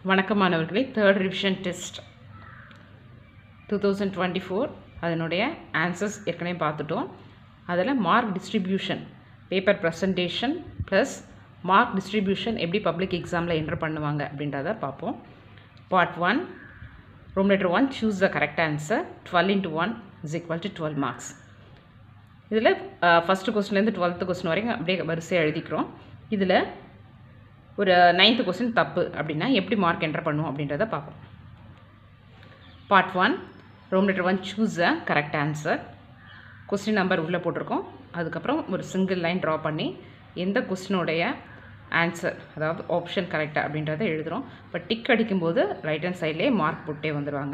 வணக்கம் மாணவர்களே third revision test two thousand twenty four அதனுடைய ஆன்சர்ஸ் ஏற்கனவே பார்த்துட்டோம் அதில் mark distribution paper presentation plus mark distribution எப்படி பப்ளிக் எக்ஸாமில் என்டர் பண்ணுவாங்க அப்படின்றத பார்ப்போம் part one room letter one choose the correct answer twelve into one is equal to twelve marks இதில் ஃபஸ்ட்டு கொஸ்டின்லேருந்து டுவெல்த்து கொஸ்டின் வரைக்கும் அப்படியே வரிசையாக எழுதிக்கிறோம் இதில் ஒரு நைன்த்து கொஸ்டின் தப்பு அப்படின்னா எப்படி மார்க் என்டர் பண்ணுவோம் அப்படின்றத பார்ப்போம் part one room letter one choose a correct answer question number உள்ளே போட்டிருக்கோம் அதுக்கப்புறம் ஒரு சிங்கிள் லைன் ட்ரா பண்ணி எந்த கொஸ்டினுடைய ஆன்சர் அதாவது ஆப்ஷன் கரெக்டாக அப்படின்றத எழுதுகிறோம் இப்போ டிக் அடிக்கும்போது ரைட் ஹேண்ட் சைட்லேயே மார்க் போட்டே வந்துடுவாங்க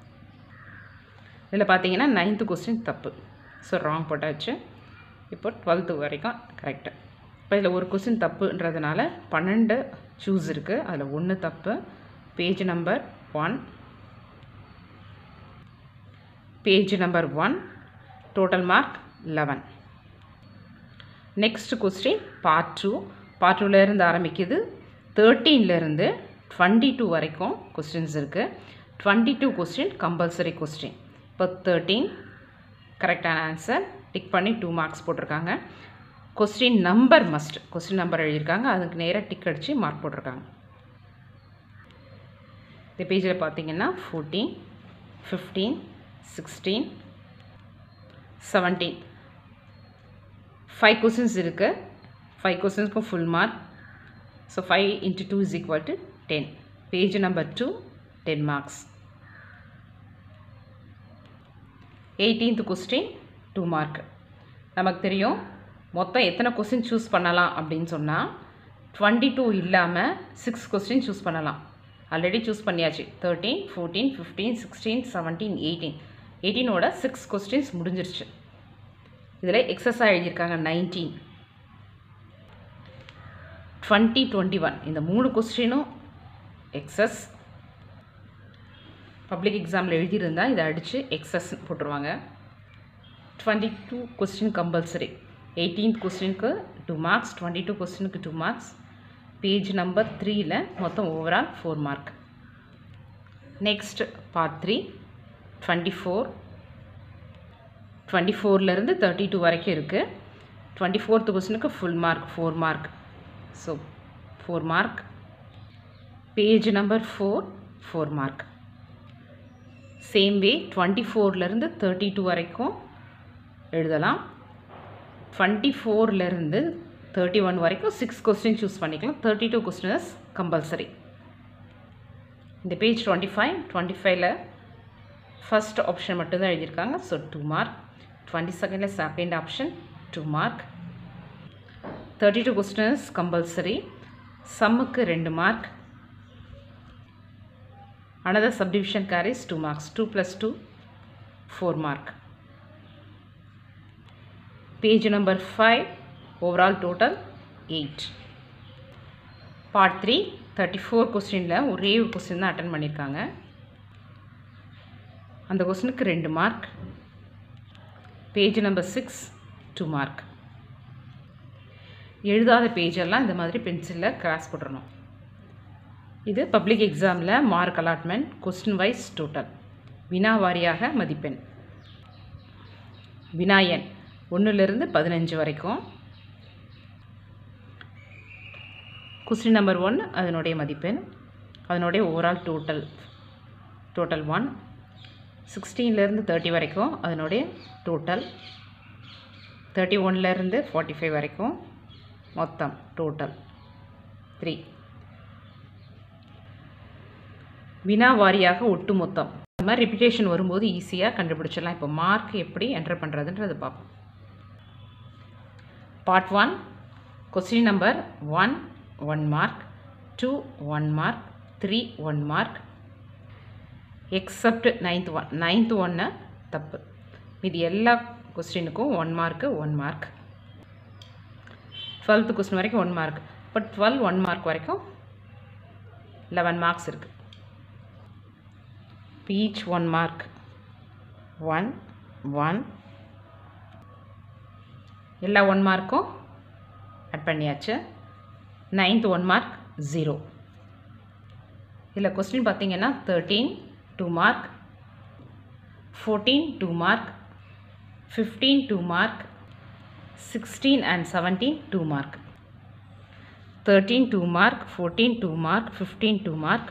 இதில் பார்த்தீங்கன்னா நைன்த்து கொஸ்டின் தப்பு ஸோ ராங் போட்டாச்சு இப்போ டுவெல்த்து வரைக்கும் கரெக்டு இப்போ இதில் ஒரு கொஸ்டின் தப்புன்றதுனால பன்னெண்டு சூஸ் இருக்குது அதில் ஒன்று தப்பு page number one page number one total mark eleven next question part two part டூலேருந்து ஆரம்பிக்குது தேர்ட்டீன்லேருந்து டுவெண்ட்டி டூ வரைக்கும் கொஸ்டின்ஸ் இருக்குது twenty two question compulsory question இப்போ தேர்ட்டீன் கரெக்டான ஆன்சர் டிக் பண்ணி டூ மார்க்ஸ் போட்டிருக்காங்க question number must question number எழுதியிருக்காங்க அதுக்கு நேராக டிக் அடித்து மார்க் போட்டிருக்காங்க இந்த பேஜில் பார்த்தீங்கன்னா fourteen fifteen sixteen seventeen five questions இருக்குது ஃபைவ் கொஸ்டின்ஸ்க்கும் full mark so five into two is equal to ten page number two ten marks eighteenth question two mark நமக்கு தெரியும் மொத்தம் எத்தனை கொஸ்டின் சூஸ் பண்ணலாம் அப்படின்னு சொன்னால் டுவெண்ட்டி டூ இல்லாமல் சிக்ஸ் கொஸ்டின் சூஸ் பண்ணலாம் ஆல்ரெடி சூஸ் பண்ணியாச்சு thirteen fourteen fifteen sixteen seventeen eighteen எயிட்டீனோட சிக்ஸ் கொஸ்டின்ஸ் முடிஞ்சிருச்சு இதில் எக்ஸஸாக எழுதியிருக்காங்க நைன்டீன் டுவெண்ட்டி டுவெண்ட்டி ஒன் இந்த மூணு கொஸ்டினும் எக்ஸஸ் பப்ளிக் எக்ஸாமில் எழுதியிருந்தால் இதை அடித்து எக்ஸஸ் போட்டுருவாங்க twenty two question compulsory eighteenth கொஸ்டினுக்கு டூ மார்க்ஸ் டுவெண்ட்டி டூ கொஸ்டினுக்கு டூ மார்க்ஸ் பேஜ் நம்பர் த்ரீயில் மொத்தம் overall four mark next part three twenty four twenty ஃபோர்லேருந்து தேர்ட்டி டூ வரைக்கும் இருக்குது டுவெண்ட்டி ஃபோர்த்து கொஸ்டினுக்கு full mark four mark so four mark page number four four mark same way twenty ஃபோர்லேருந்து thirty two வரைக்கும் எழுதலாம் twenty ஃபோர்லேருந்து thirty one வரைக்கும் six question choose பண்ணிக்கலாம் தேர்ட்டி டூ கொஸ்டின்ஸ் கம்பல்சரி இந்த பேஜ் டுவெண்ட்டி ஃபைவ் டுவெண்ட்டி ஃபைவ்ல first option மட்டும்தான் எழுதியிருக்காங்க ஸோ டூ மார்க் டுவெண்ட்டி செகண்டில் second option two mark thirty two questions compulsory சம்முக்கு ரெண்டு மார்க் another subdivision carries 2 marks 2 plus 2 4 mark page number 5 overall total 8 part 3 34 கொஸ்டினில் ஒரே ஒரு கொஸ்டின் தான் அட்டன் பண்ணியிருக்காங்க அந்த கொஸ்டினுக்கு ரெண்டு மார்க் page number six two mark எழுதாத பேஜெல்லாம் இந்த மாதிரி பென்சிலில் கிராஸ் போட்டுறணும் இது பப்ளிக் எக்ஸாமில் mark allotment question wise total வினா வாரியாக மதிப்பெண் வினாயன் ஒன்றுலேருந்து பதினஞ்சு வரைக்கும் கொஸ்டின் நம்பர் ஒன் அதனுடைய மதிப்பெண் அதனுடைய ஓவரால் டோட்டல் டோட்டல் ஒன் சிக்ஸ்டீன்லேருந்து தேர்ட்டி வரைக்கும் அதனுடைய டோட்டல் தேர்ட்டி ஒன்லேருந்து ஃபார்ட்டி ஃபைவ் வரைக்கும் மொத்தம் டோட்டல் த்ரீ வினா வாரியாக ஒட்டு மொத்தம் இந்த மாதிரி ரிப்பிட்டேஷன் வரும்போது ஈஸியாக கண்டுபிடிச்சிடலாம் இப்போ மார்க் எப்படி என்டர் பண்ணுறதுன்றது பார்ப்போம் part one question number one one mark two one mark three one mark except ninth one ninth ஒன்று தப்பு இது எல்லா கொஸ்டினுக்கும் one mark one mark twelfth question வரைக்கும் ஒன் மார்க் இப்போ டுவெல் ஒன் மார்க் வரைக்கும் லெவன் மார்க்ஸ் இருக்குது each one mark one one எல்லா ஒன் மார்க்கும் ஆட் பண்ணியாச்சு நைன்த் ஒன் மார்க் ஜீரோ இதில் கொஸ்டின் பார்த்தீங்கன்னா thirteen two mark fourteen two mark fifteen two mark sixteen and seventeen two mark thirteen two mark fourteen two mark fifteen two mark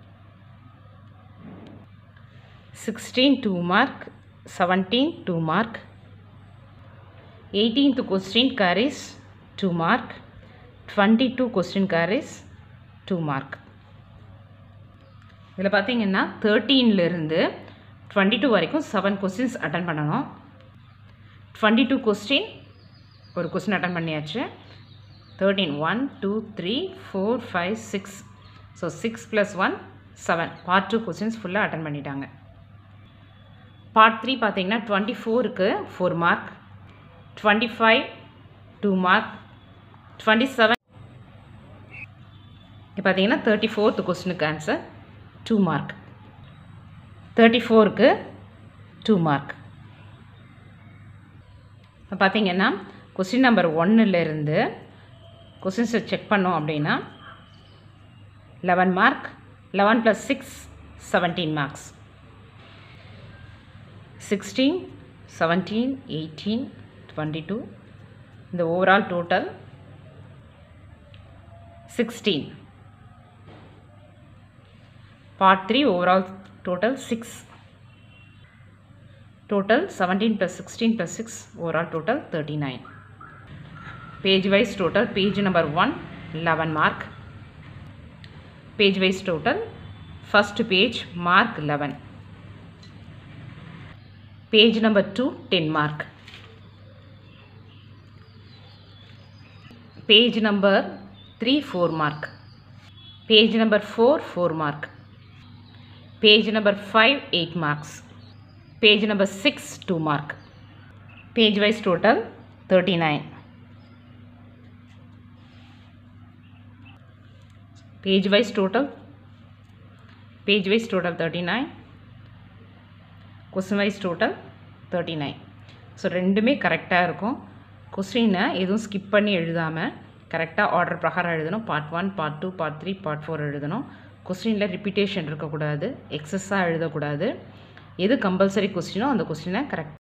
sixteen two mark seventeen two mark eighteenth question carries two mark twenty two question carries two mark இதில் பார்த்தீங்கன்னா தேர்ட்டீன்லேருந்து twenty two வரைக்கும் seven questions attend பண்ணணும் twenty two question ஒரு question attend பண்ணியாச்சு thirteen one two three four five six so six plus one seven part two questions ஃபுல்லாக attend பண்ணிட்டாங்க part three பார்த்தீங்கன்னா டுவெண்ட்டி ஃபோருக்கு four mark twenty five two mark twenty seven இப்போ பார்த்தீங்கன்னா thirty fourth question answer two mark thirty ஃபோருக்கு two mark இப்போ பார்த்தீங்கன்னா question number ஒன்னுலேருந்து கொஸ்டின்ஸை செக் பண்ணோம் அப்படின்னா eleven mark eleven plus six seventeen marks sixteen seventeen eighteen twenty two இந்த overall total sixteen part 3 overall total 6 total 17 plus 16 plus 6 overall total 39 page wise total page number 1 11 mark page wise total first page mark 11 page number 2 10 mark page number 3 4 mark page number 4 4 mark page number 5 8 marks page number 6 2 mark page wise total 39 page wise total page wise total 39 question wise total 39 so ரெண்டுமே கரெக்டாக இருக்கும் கொஸ்டினை எதுவும் skip பண்ணி எழுதாமல் கரெக்டாக order பிரகாரம் எழுதணும் part one part two part three part four எழுதணும் கொஸ்டினில் ரிப்பீட்டேஷன் இருக்கக்கூடாது எக்ஸஸாக எழுதக்கூடாது எது கம்பல்சரி கொஸ்டினோ அந்த கொஸ்டினை கரெக்ட்